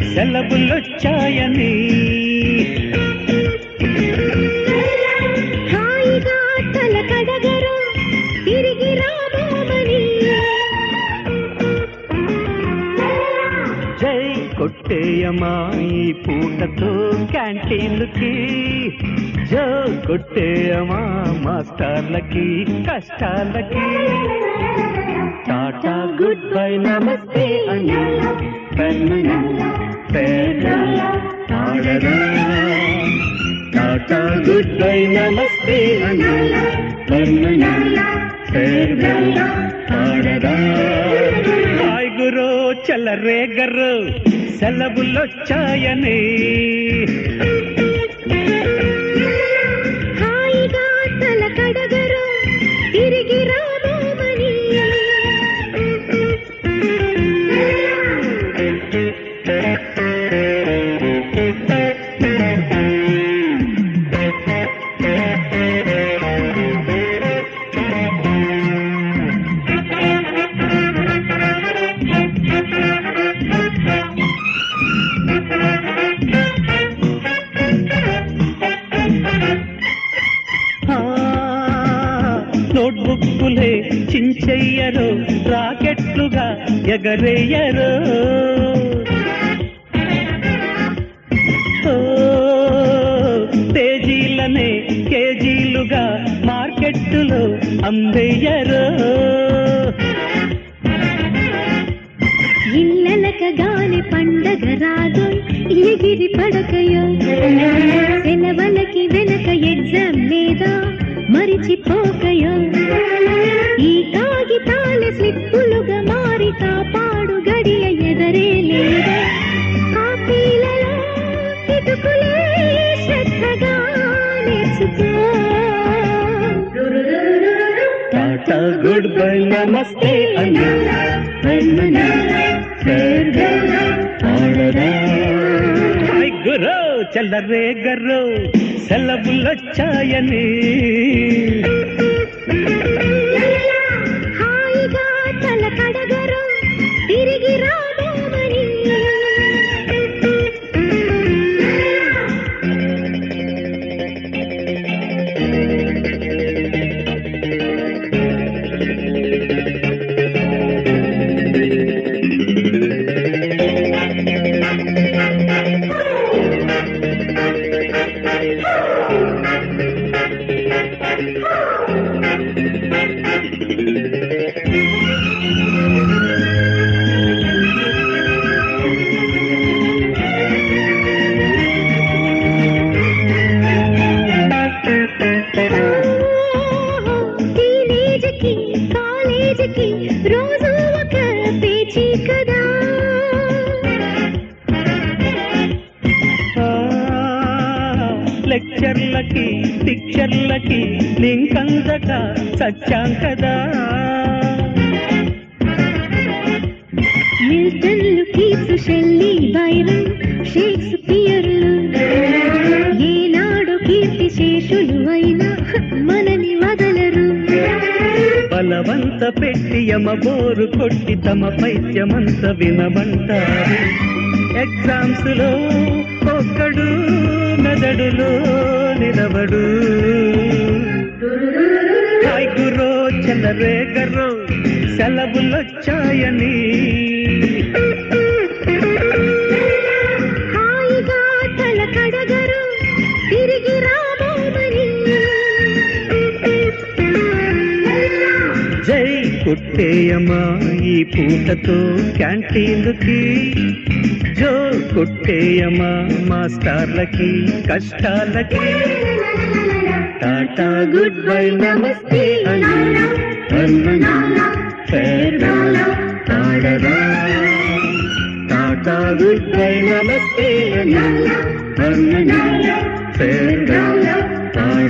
సెలవులొచ్చాయని హాయిగా తల కడగరు తిరిగి రాబోమని జై కొట్టేయమా ఈ పూటతో క్యాంటీన్లకి జో కొట్టేయమా మాస్టర్లకి కష్టాలకి టాటా గుడ్ బై నమస్తే అని పెన్నును పేరు ఆడరా టాటా గుడ్ బై నమస్తే అని పెన్నును పేరు ఆడరా హాయ్ గురు చల్లరే గర్రు సెలవులొచ్చాయని హాయిగా తల కడగరు తిరిగి రాబోమని ఆ, నోట్బుక్కులే చించెయ్యరు రాకెట్లుగా ఎగరేయరు ఓ, పేజీలనే కేజీలుగా మార్కెట్టులో అమ్మేయరు ఇల్లలకగాని పండగ రాదు ఎగిరి పడకయో సెలవులకి వెనక ఎగ్జామ్ లేదా మరిచిపోకయో ఈ కాగితాల స్లిప్పులుగా మారి కాపాడు గడియ ఎదరే లేదా కాపీలలో కిటుకులే శ్రద్ధగా నేర్చుకో టాటా గుడ్ బై నమస్తే అని పెన్నును పేరు ఆడరా హాయ్ గురు చల్లరే గర్రు సెలవులొచ్చాయని హాయిగా తల కడగరు తిరిగి రాబోమని టీనేజ్కి కాలేజీకి రోజు ఒక పేచీ కదా ఆ, లెక్చర్లకి పిక్చర్లకి లింకందక సచ్చాం కదా మిల్టన్లు కీట్స్ షెల్లీ బైరన్ షేక్స్పియర్లు ఏనాడు కీర్తి శేషులు అయినా మనని వదలరు బలవంత పెట్టి యమబోరు కొట్టి తమ పైత్యమంత వినమంటారు ఎగ్జామ్స్ లో ఒక్కడు మెదడులో నిలబడు హాయ్ గురో చల్లరే గర్రో సెలవులొచ్చాయని హాయిగా తల కడగరు తిరిగి రాబోమని జై కొట్టేయమా ఈ పూటతో క్యాంటీన్లకి జో కొట్టేయమా మాస్టర్లకి కష్టాలకి టాటా గుడ్ బై నమస్తే అని అన్నను ఫేర్వెల్ ఆడరా టాటా గుడ్ బై నమస్తే అని అన్నను ఫేర్వెల్ ఆడరా